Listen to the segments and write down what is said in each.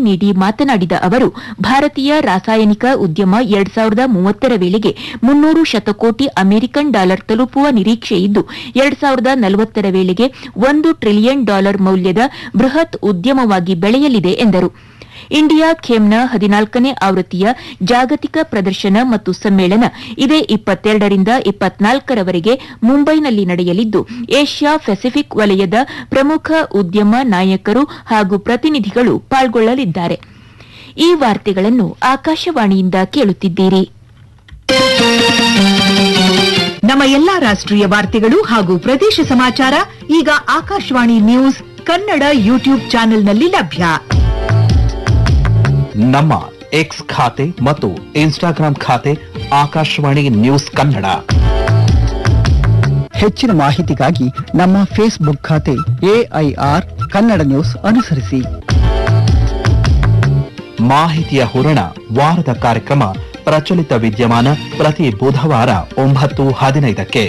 ನೀಡಿ ಮಾತನಾಡಿದ ಅವರು ಭಾರತೀಯ ರಾಸಾಯನಿಕ ಉದ್ಯಮ ಎರಡ್ ಸಾವಿರದ ಮೂವತ್ತರ ವೇಳೆಗೆ ಮುನ್ನೂರು ಶತಕೋಟಿ ಅಮೆರಿಕನ್ ಡಾಲರ್ ತಲುಪುವ ನಿರೀಕ್ಷೆ ಇದ್ದು ಎರಡ್ ಸಾವಿರದ ನಲವತ್ತರ ವೇಳೆಗೆ ಒಂದು ಟ್ರಿಲಿಯನ್ ಡಾಲರ್ ಮೌಲ್ಯದ ಬೃಹತ್ ಉದ್ಯಮವಾಗಿ ಬೆಳೆಯಲಿದೆ ಎಂದರು ಇಂಡಿಯಾ ಖೇಮ್ನ ಹದಿನಾಲ್ಕನೇ ಆವೃತ್ತಿಯ ಜಾಗತಿಕ ಪ್ರದರ್ಶನ ಮತ್ತು ಸಮ್ಮೇಳನ ಇದೇ ಇಪ್ಪತ್ತೆರಡರಿಂದ ಇಪ್ಪತ್ನಾಲ್ಕರವರೆಗೆ ಮುಂಬೈನಲ್ಲಿ ನಡೆಯಲಿದ್ದು ಏಷ್ಯಾ ಪೆಸಿಫಿಕ್ ವಲಯದ ಪ್ರಮುಖ ಉದ್ಯಮ ನಾಯಕರು ಹಾಗೂ ಪ್ರತಿನಿಧಿಗಳು ಪಾಲ್ಗೊಳ್ಳಲಿದ್ದಾರೆ ಈ ವಾರ್ತೆಗಳನ್ನು ಆಕಾಶವಾಣಿಯಿಂದ ಕೇಳುತ್ತಿದ್ದೀರಿ ನಮ್ಮ ಎಲ್ಲಾ ರಾಷ್ಟ್ರೀಯ ವಾರ್ತೆಗಳು ಹಾಗೂ ಪ್ರದೇಶ ಸಮಾಚಾರ ಈಗ ಆಕಾಶವಾಣಿ ನ್ಯೂಸ್ ಕನ್ನಡ ಯೂಟ್ಯೂಬ್ ಚಾನೆಲ್ನಲ್ಲಿ ಲಭ್ಯ ನಮ್ಮ ಎಕ್ಸ್ ಖಾತೆ ಮತ್ತು ಇನ್ಸ್ಟಾಗ್ರಾಂ ಖಾತೆ ಆಕಾಶವಾಣಿ ನ್ಯೂಸ್ ಕನ್ನಡ ಹೆಚ್ಚಿನ ಮಾಹಿತಿಗಾಗಿ ನಮ್ಮ ಫೇಸ್ಬುಕ್ ಖಾತೆ ಎಐಆರ್ ಕನ್ನಡ ನ್ಯೂಸ್ ಅನುಸರಿಸಿ ಮಾಹಿತಿಯ ಹೂರಣ ವಾರದ ಕಾರ್ಯಕ್ರಮ ಪ್ರಚಲಿತ ವಿದ್ಯಮಾನ ಪ್ರತಿ ಬುಧವಾರ ಒಂಬತ್ತು ಹದಿನೈದಕ್ಕೆ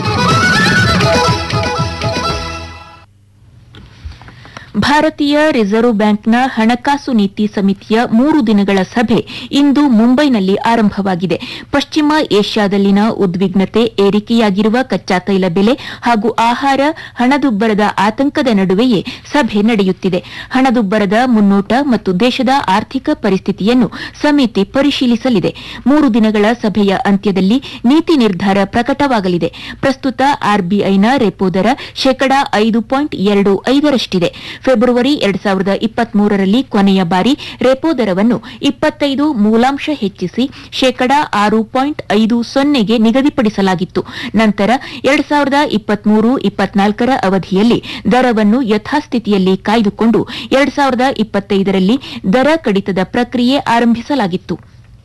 ಭಾರತೀಯ ರಿಸರ್ವ್ ಬ್ಯಾಂಕ್ನ ಹಣಕಾಸು ನೀತಿ ಸಮಿತಿಯ ಮೂರು ದಿನಗಳ ಸಭೆ ಇಂದು ಮುಂಬೈನಲ್ಲಿ ಆರಂಭವಾಗಿದೆ ಪಶ್ಚಿಮ ಏಷ್ಯಾದಲ್ಲಿನ ಉದ್ವಿಗ್ನತೆ ಏರಿಕೆಯಾಗಿರುವ ಕಚ್ಚಾ ತೈಲ ಬೆಲೆ ಹಾಗೂ ಆಹಾರ ಹಣದುಬ್ಬರದ ಆತಂಕದ ನಡುವೆಯೇ ಸಭೆ ನಡೆಯುತ್ತಿದೆ ಹಣದುಬ್ಬರದ ಮುನ್ನೋಟ ಮತ್ತು ದೇಶದ ಆರ್ಥಿಕ ಪರಿಸ್ಥಿತಿಯನ್ನು ಸಮಿತಿ ಪರಿಶೀಲಿಸಲಿದೆ ಮೂರು ದಿನಗಳ ಸಭೆಯ ಅಂತ್ಯದಲ್ಲಿ ನೀತಿ ನಿರ್ಧಾರ ಪ್ರಕಟವಾಗಲಿದೆ ಪ್ರಸ್ತುತ ಆರ್ಬಿಐನ ರೆಪೋ ದರ ಶೇಕಡಾ ಐದು ಪಾಯಿಂಟ್ ಎರಡು ಐದರಷ್ಟಿದೆ ಫೆಬ್ರವರಿ ಎರಡ್ ಸಾವಿರದ ಇಪ್ಪತ್ಮೂರರಲ್ಲಿ ಕೊನೆಯ ಬಾರಿ ರೆಪೋ ದರವನ್ನು ಇಪ್ಪತ್ತೈದು ಮೂಲಾಂಶ ಹೆಚ್ಚಿಸಿ ಶೇಕಡಾ ಆರು ಪಾಯಿಂಟ್ ಐದು ಸೊನ್ನೆಗೆ ನಿಗದಿಪಡಿಸಲಾಗಿತ್ತು ನಂತರ ಎರಡ್ ಸಾವಿರದ ಇಪ್ಪತ್ಮೂರು ಇಪ್ಪತ್ನಾಲ್ಕರ ಅವಧಿಯಲ್ಲಿ ದರವನ್ನು ಯಥಾಸ್ಥಿತಿಯಲ್ಲಿ ಕಾಯ್ದುಕೊಂಡು ಎರಡ್ ಸಾವಿರದ ಇಪ್ಪತ್ತೈದರಲ್ಲಿ ದರ ಕಡಿತದ ಪ್ರಕ್ರಿಯೆ ಆರಂಭಿಸಲಾಗಿತ್ತು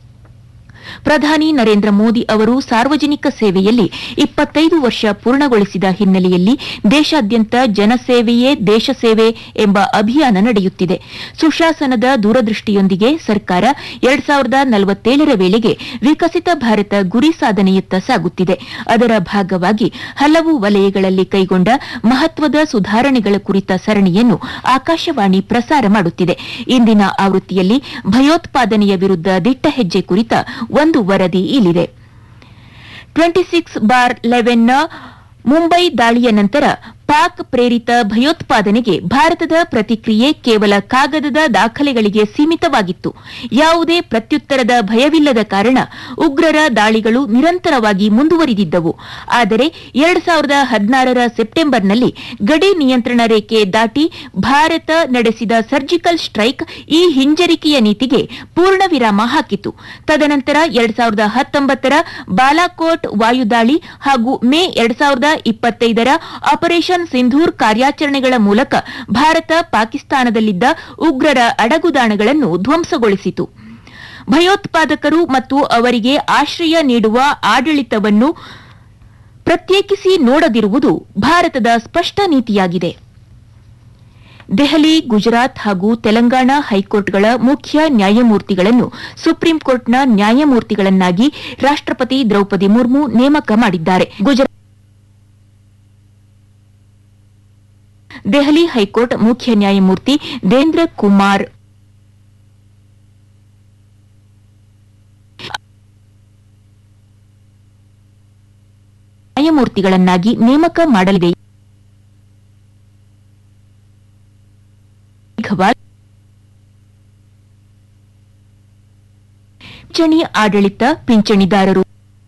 ಪ್ರಧಾನಿ ನರೇಂದ್ರ ಮೋದಿ ಅವರು ಸಾರ್ವಜನಿಕ ಸೇವೆಯಲ್ಲಿ ಇಪ್ಪತ್ತೈದು ವರ್ಷ ಪೂರ್ಣಗೊಳಿಸಿದ ಹಿನ್ನೆಲೆಯಲ್ಲಿ ದೇಶಾದ್ಯಂತ ಜನಸೇವೆಯೇ ದೇಶ ಸೇವೆ ಎಂಬ ಅಭಿಯಾನ ನಡೆಯುತ್ತಿದೆ ಸುಶಾಸನದ ದೂರದೃಷ್ಟಿಯೊಂದಿಗೆ ಸರ್ಕಾರ ಎರಡ್ ಸಾವಿರದ ನಲವತ್ತೇಳರ ವೇಳೆಗೆ ವಿಕಸಿತ ಭಾರತ ಗುರಿ ಸಾಧನೆಯತ್ತ ಸಾಗುತ್ತಿದೆ ಅದರ ಭಾಗವಾಗಿ ಹಲವು ವಲಯಗಳಲ್ಲಿ ಕೈಗೊಂಡ ಮಹತ್ವದ ಸುಧಾರಣೆಗಳ ಕುರಿತ ಸರಣಿಯನ್ನು ಆಕಾಶವಾಣಿ ಪ್ರಸಾರ ಮಾಡುತ್ತಿದೆ ಇಂದಿನ ಆವೃತ್ತಿಯಲ್ಲಿ ಭಯೋತ್ಪಾದನೆಯ ವಿರುದ್ಧ ದಿಟ್ಟ ಹೆಜ್ಜೆ ಕುರಿತ ಒಂದು ವರದಿ ಇಲ್ಲಿದೆ ಟ್ವೆಂಟಿ ಸಿಕ್ಸ್ ಬಾರ್ ಲೆವೆನ್ನ ಮುಂಬೈ ದಾಳಿಯ ನಂತರ ಪಾಕ್ ಪ್ರೇರಿತ ಭಯೋತ್ಪಾದನೆಗೆ ಭಾರತದ ಪ್ರತಿಕ್ರಿಯೆ ಕೇವಲ ಕಾಗದದ ದಾಖಲೆಗಳಿಗೆ ಸೀಮಿತವಾಗಿತ್ತು ಯಾವುದೇ ಪ್ರತ್ಯುತ್ತರದ ಭಯವಿಲ್ಲದ ಕಾರಣ ಉಗ್ರರ ದಾಳಿಗಳು ನಿರಂತರವಾಗಿ ಮುಂದುವರಿದಿದ್ದವು ಆದರೆ ಎರಡ್ ಸಾವಿರದ ಹದಿನಾರರ ಸೆಪ್ಟೆಂಬರ್ನಲ್ಲಿ ಗಡಿ ನಿಯಂತ್ರಣ ರೇಖೆ ದಾಟಿ ಭಾರತ ನಡೆಸಿದ ಸರ್ಜಿಕಲ್ ಸ್ಟ್ರೈಕ್ ಈ ಹಿಂಜರಿಕೆಯ ನೀತಿಗೆ ಪೂರ್ಣ ವಿರಾಮ ಹಾಕಿತು ತದನಂತರ ಎರಡ್ ಸಾವಿರದ ಹತ್ತೊಂಬತ್ತರ ಬಾಲಾಕೋಟ್ ವಾಯುದಾಳಿ ಹಾಗೂ ಮೇ ಎರಡ್ ಸಾವಿರದ ಇಪ್ಪತ್ತೈದರ ಆಪರೇಷನ್ ಸಿಂಧೂರ್ ಕಾರ್ಯಾಚರಣೆಗಳ ಮೂಲಕ ಭಾರತ ಪಾಕಿಸ್ತಾನದಲ್ಲಿದ್ದ ಉಗ್ರರ ಅಡಗುದಾಣಗಳನ್ನು ಧ್ವಂಸಗೊಳಿಸಿತು ಭಯೋತ್ಪಾದಕರು ಮತ್ತು ಅವರಿಗೆ ಆಶ್ರಯ ನೀಡುವ ಆಡಳಿತವನ್ನು ಪ್ರತ್ಯೇಕಿಸಿ ನೋಡದಿರುವುದು ಭಾರತದ ಸ್ಪಷ್ಟ ನೀತಿಯಾಗಿದೆ ದೆಹಲಿ ಗುಜರಾತ್ ಹಾಗೂ ತೆಲಂಗಾಣ ಹೈಕೋರ್ಟ್ಗಳ ಮುಖ್ಯ ನ್ಯಾಯಮೂರ್ತಿಗಳನ್ನು ಸುಪ್ರೀಂ ಕೋರ್ಟ್ನ ನ್ಯಾಯಮೂರ್ತಿಗಳನ್ನಾಗಿ ರಾಷ್ಟಪತಿ ದ್ರೌಪದಿ ಮುರ್ಮು ನೇಮಕ ಮಾಡಿದ್ದಾರೆ ಗುಜರಾತ್ ದೆಹಲಿ ಹೈಕೋರ್ಟ್ ಮುಖ್ಯ ನ್ಯಾಯಮೂರ್ತಿ ದೇಂದ್ರ ಕುಮಾರ್ ನ್ಯಾಯಮೂರ್ತಿಗಳನ್ನಾಗಿ ನೇಮಕ ಮಾಡಲಿದೆ ಮೇಘವಾಲ್ ಪಿಂಚಣಿ ಆಡಳಿತ ಪಿಂಚಣಿದಾರರು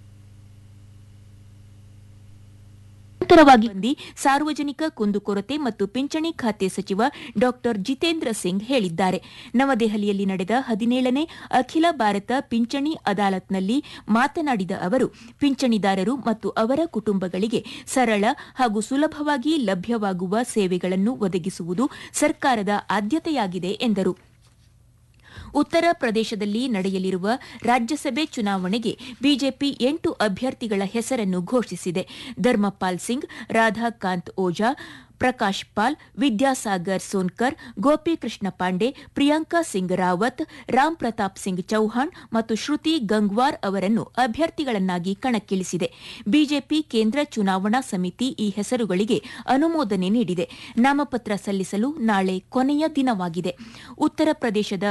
ನಿರಂತರವಾಗಿ ಬಂದಿ ಸಾರ್ವಜನಿಕ ಕುಂದುಕೊರತೆ ಮತ್ತು ಪಿಂಚಣಿ ಖಾತೆ ಸಚಿವ ಡಾ ಜಿತೇಂದ್ರ ಸಿಂಗ್ ಹೇಳಿದ್ದಾರೆ ನವದೆಹಲಿಯಲ್ಲಿ ನಡೆದ ಹದಿನೇಳನೇ ಅಖಿಲ ಭಾರತ ಪಿಂಚಣಿ ಅದಾಲತ್ನಲ್ಲಿ ಮಾತನಾಡಿದ ಅವರು ಪಿಂಚಣಿದಾರರು ಮತ್ತು ಅವರ ಕುಟುಂಬಗಳಿಗೆ ಸರಳ ಹಾಗೂ ಸುಲಭವಾಗಿ ಲಭ್ಯವಾಗುವ ಸೇವೆಗಳನ್ನು ಒದಗಿಸುವುದು ಸರ್ಕಾರದ ಆದ್ಯತೆಯಾಗಿದೆ ಎಂದರು ಉತ್ತರ ಪ್ರದೇಶದಲ್ಲಿ ನಡೆಯಲಿರುವ ರಾಜ್ಯಸಭೆ ಚುನಾವಣೆಗೆ ಬಿಜೆಪಿ ಎಂಟು ಅಭ್ಯರ್ಥಿಗಳ ಹೆಸರನ್ನು ಘೋಷಿಸಿದೆ ಧರ್ಮಪಾಲ್ ಸಿಂಗ್ ರಾಧಾಕಾಂತ್ ಓಜಾ ಪ್ರಕಾಶ್ ಪಾಲ್ ವಿದ್ಯಾಸಾಗರ್ ಸೋನ್ಕರ್ ಗೋಪಿಕೃಷ್ಣ ಪಾಂಡೆ ಪ್ರಿಯಾಂಕಾ ಸಿಂಗ್ ರಾವತ್ ರಾಮ್ ಪ್ರತಾಪ್ ಸಿಂಗ್ ಚೌಹಾಣ್ ಮತ್ತು ಶ್ರುತಿ ಗಂಗ್ವಾರ್ ಅವರನ್ನು ಅಭ್ಯರ್ಥಿಗಳನ್ನಾಗಿ ಕಣಕ್ಕಿಳಿಸಿದೆ ಬಿಜೆಪಿ ಕೇಂದ್ರ ಚುನಾವಣಾ ಸಮಿತಿ ಈ ಹೆಸರುಗಳಿಗೆ ಅನುಮೋದನೆ ನೀಡಿದೆ ನಾಮಪತ್ರ ಸಲ್ಲಿಸಲು ನಾಳೆ ಕೊನೆಯ ದಿನವಾಗಿದೆ ಉತ್ತರ ಪ್ರದೇಶದ